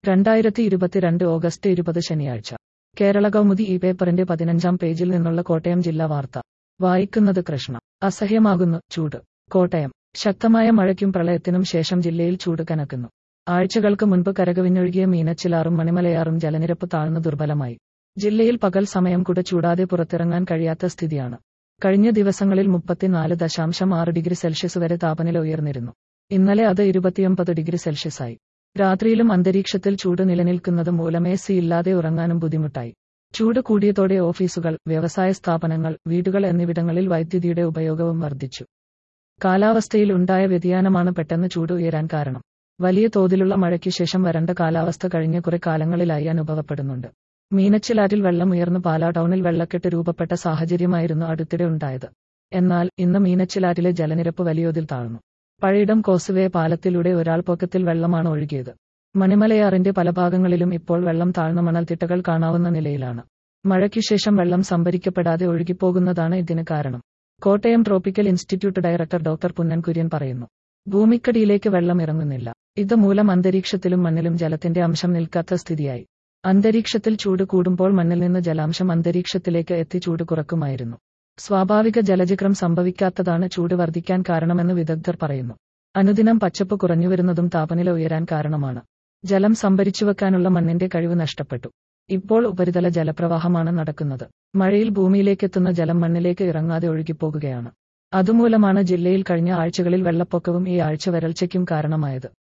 രണ്ടായിരത്തി ഇരുപത്തിരണ്ട് ഓഗസ്റ്റ് ഇരുപത് ശനിയാഴ്ച കേരള കൗമുദി ഈ പേപ്പറിന്റെ പതിനഞ്ചാം പേജിൽ നിന്നുള്ള കോട്ടയം ജില്ലാ വാർത്ത വായിക്കുന്നത് കൃഷ്ണ അസഹ്യമാകുന്നു ചൂട് കോട്ടയം ശക്തമായ മഴയ്ക്കും പ്രളയത്തിനും ശേഷം ജില്ലയിൽ ചൂട് കനക്കുന്നു ആഴ്ചകൾക്ക് മുൻപ് കരകവിഞ്ഞൊഴുകിയ മീനച്ചിലാറും മണിമലയാറും ജലനിരപ്പ് താഴ്ന്നു ദുർബലമായി ജില്ലയിൽ പകൽ സമയം കുട ചൂടാതെ പുറത്തിറങ്ങാൻ കഴിയാത്ത സ്ഥിതിയാണ് കഴിഞ്ഞ ദിവസങ്ങളിൽ മുപ്പത്തിനാല് ദശാംശം ആറ് ഡിഗ്രി സെൽഷ്യസ് വരെ താപനില ഉയർന്നിരുന്നു ഇന്നലെ അത് ഇരുപത്തിയൊമ്പത് ഡിഗ്രി സെൽഷ്യസായി രാത്രിയിലും അന്തരീക്ഷത്തിൽ ചൂട് നിലനിൽക്കുന്നത് മൂലം എ സി ഇല്ലാതെ ഉറങ്ങാനും ബുദ്ധിമുട്ടായി ചൂട് കൂടിയതോടെ ഓഫീസുകൾ വ്യവസായ സ്ഥാപനങ്ങൾ വീടുകൾ എന്നിവിടങ്ങളിൽ വൈദ്യുതിയുടെ ഉപയോഗവും വർദ്ധിച്ചു കാലാവസ്ഥയിൽ ഉണ്ടായ വ്യതിയാനമാണ് പെട്ടെന്ന് ചൂട് ഉയരാൻ കാരണം വലിയ തോതിലുള്ള മഴയ്ക്കു ശേഷം വരണ്ട കാലാവസ്ഥ കഴിഞ്ഞ കുറെ കാലങ്ങളിലായി അനുഭവപ്പെടുന്നുണ്ട് മീനച്ചിലാറ്റിൽ വെള്ളം ഉയർന്നു പാലാ ടൗണിൽ വെള്ളക്കെട്ട് രൂപപ്പെട്ട സാഹചര്യമായിരുന്നു അടുത്തിടെ ഉണ്ടായത് എന്നാൽ ഇന്ന് മീനച്ചിലാറ്റിലെ ജലനിരപ്പ് വലിയോതിൽ താഴ്ന്നു പഴയിടം കോസുവേ പാലത്തിലൂടെ ഒരാൾ പൊക്കത്തിൽ വെള്ളമാണ് ഒഴുകിയത് മണിമലയാറിന്റെ പല ഭാഗങ്ങളിലും ഇപ്പോൾ വെള്ളം താഴ്ന്ന മണൽത്തിട്ടകൾ കാണാവുന്ന നിലയിലാണ് മഴയ്ക്കുശേഷം വെള്ളം സംഭരിക്കപ്പെടാതെ ഒഴുകിപ്പോകുന്നതാണ് ഇതിന് കാരണം Kottayam tropical institute director doctor Punnan Kurian പറയുന്നു ഭൂമിക്കടിയിലേക്ക് വെള്ളം ഇറങ്ങുന്നില്ല ഇത് മൂലം അന്തരീക്ഷത്തിലും മണ്ണിലും ജലത്തിന്റെ അംശം നിൽക്കാത്ത സ്ഥിതിയായി അന്തരീക്ഷത്തിൽ ചൂട് കൂടുമ്പോൾ മണ്ണിൽ നിന്ന് ജലാംശം അന്തരീക്ഷത്തിലേക്ക് എത്തി ചൂട് കുറക്കുമായിരുന്നു സ്വാഭാവിക ജലചക്രം സംഭവിക്കാത്തതാണ് ചൂട് വർദ്ധിക്കാൻ കാരണമെന്ന് വിദഗ്ധർ പറയുന്നു അനുദിനം പച്ചപ്പ് കുറഞ്ഞുവരുന്നതും താപനില ഉയരാൻ കാരണമാണ് ജലം സംഭരിച്ചുവെക്കാനുള്ള മണ്ണിന്റെ കഴിവ് നഷ്ടപ്പെട്ടു ഇപ്പോൾ ഉപരിതല ജലപ്രവാഹമാണ് നടക്കുന്നത് മഴയിൽ ഭൂമിയിലേക്കെത്തുന്ന ജലം മണ്ണിലേക്ക് ഇറങ്ങാതെ ഒഴുകിപ്പോകുകയാണ് അതുമൂലമാണ് ജില്ലയിൽ കഴിഞ്ഞ ആഴ്ചകളിൽ വെള്ളപ്പൊക്കവും ഈ ആഴ്ച വരൾച്ചയ്ക്കും കാരണമായത്